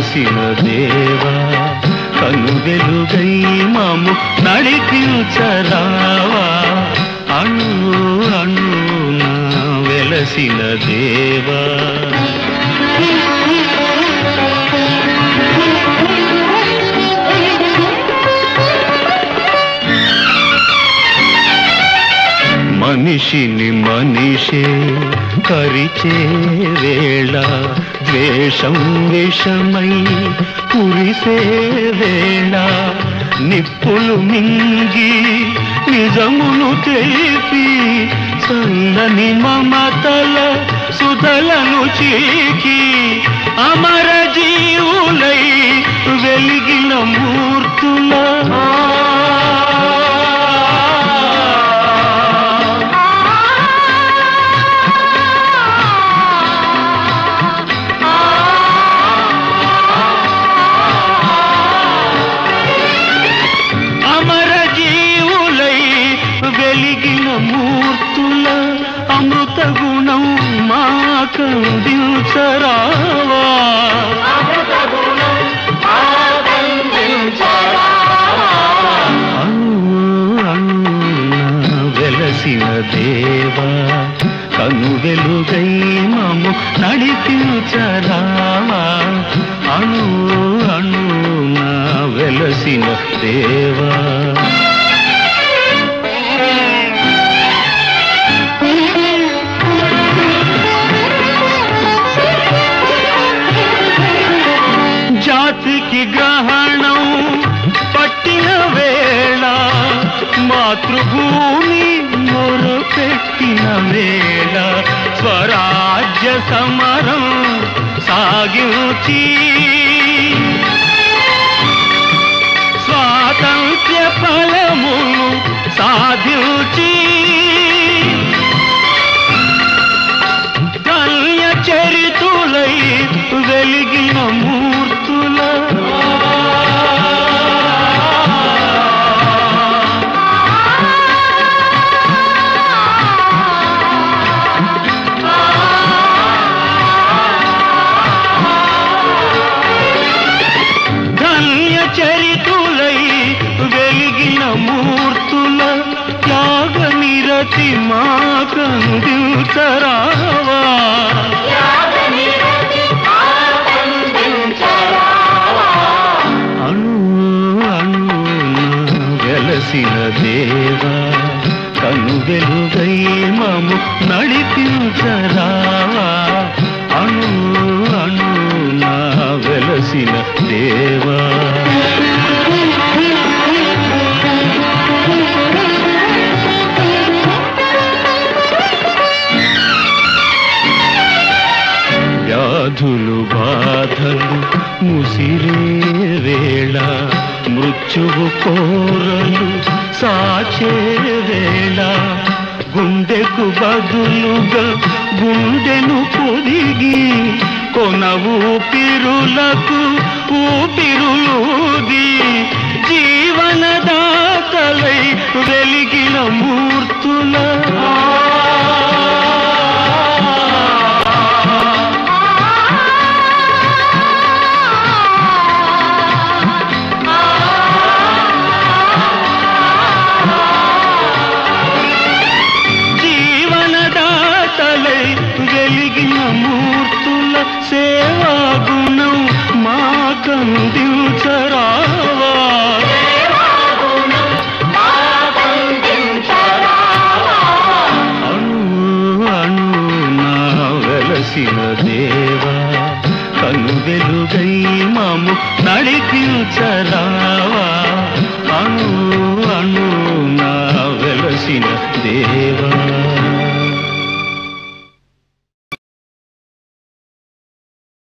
వెలసిన దేవా కను వెలుగై మాము నడిపించరావా అణు అణు వెలసిన దేవా మనిషిని మనిషే కరిచే వేళ ద్వేషం విషమై కురిసే వేళ నిప్పులు మింగి నిజమును తెలిపి చల్లని మమతల సుధలను చీకి అమర జీవులై వెలిగిన మూర్తుల అమర జీవులై వెలిగిన మూర్తుల అమృత గుణం మాకందించరావా అణు అణున వెలసిన దేవా కను వెలుగై మము నడిపించరావా అణు అణున వెలసిన దేవా జాతికి గ్రహణం పట్టిన వేళ మాతృభూమి మొరపెట్టిన వేళ స్వరాజ్య సమరం సాగించి స్వాతంత్ర్య ఫలమును సాధించి కల్య చరితులై వెలిగిన మూర్తుల ధన్య చరితులై వెలిగిన మూర్తుల త్యాగ నిరతి మాకందించరావా అణు అణు వెలసిన దేవా కను వెలుగై మము నడిపించరావా అణు అణు వెలసిన దేవా వ్యాధులు బాధలు ముసిరే వేళ మృత్యువు కోరలు సాచే వేళ గుండెకు బదులుగా గుండెను పొదిగి కొన ఊపిరులకు ఊపిరులూది జీవనదాతలై వెలిగిన మూర్తుల జీవనదాతలై వెలిగిన మూర్తుల సేవా గుణం మాకందించరావా అణు అణు నా వెలసిన దేవా కను వెలుగై మాము నడిపించరావా అణు అణు నా వెలసిన దేవా